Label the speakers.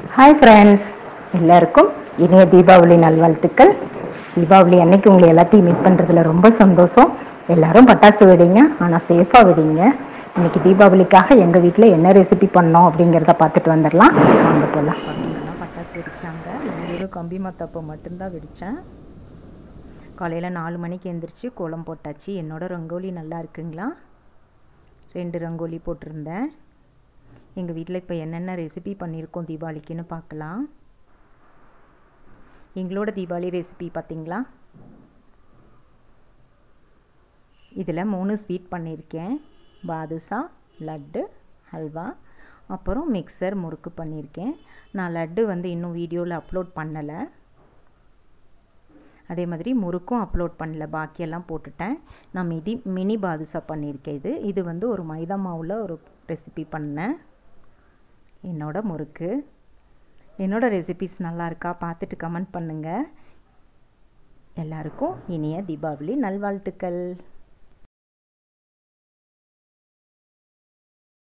Speaker 1: hi friends எல்லாருக்கும் இனிய தீபாவளி நல்வாழ்த்துக்கள் தீபாவளி அன்னைக்கு உங்களை எல்லாத்தையும் மீட் பண்ணுறதுல ரொம்ப சந்தோஷம் எல்லாரும் பட்டாசு வெடிங்க ஆனால் சேஃபாக வெடிங்க இன்னைக்கு தீபாவளிக்காக எங்கள் வீட்டில் என்ன ரெசிபி பண்ணோம் அப்படிங்கிறத பார்த்துட்டு வந்துடலாம் வாங்க போகலாம் பசங்கள்லாம் பட்டாசு வெடிச்சாங்க நான் வெறும் கம்பி மத்தப்போ மட்டும்தான் வெடித்தேன் காலையில் நாலு மணிக்கு எந்திரிச்சு கோலம் போட்டாச்சு என்னோட ரங்கோலி நல்லா இருக்குங்களா ரெண்டு ரங்கோலி போட்டிருந்தேன் எங்கள் வீட்டில் இப்போ என்னென்ன ரெசிபி பண்ணியிருக்கோம் தீபாவளிக்குன்னு பார்க்கலாம் எங்களோட தீபாவளி ரெசிபி பார்த்தீங்களா இதில் மூணு ஸ்வீட் பண்ணியிருக்கேன் பாதுஷா லட்டு ஹல்வா அப்புறம் மிக்சர் முறுக்கு பண்ணியிருக்கேன் நான் லட்டு வந்து இன்னும் வீடியோவில் அப்லோட் பண்ணலை அதே மாதிரி முறுக்கும் அப்லோட் பண்ணல பாக்கியெல்லாம் போட்டுட்டேன் நான் மிதி மினி பாதுஷா பண்ணியிருக்கேன் இது இது வந்து ஒரு மைதா மாவில் ஒரு ரெசிபி பண்ணேன் என்னோட முறுக்கு என்னோட ரெசிபிஸ் நல்லா இருக்கா பார்த்துட்டு கமெண்ட் பண்ணுங்கள் எல்லாருக்கும் இனிய தீபாவளி நல்வாழ்த்துக்கள்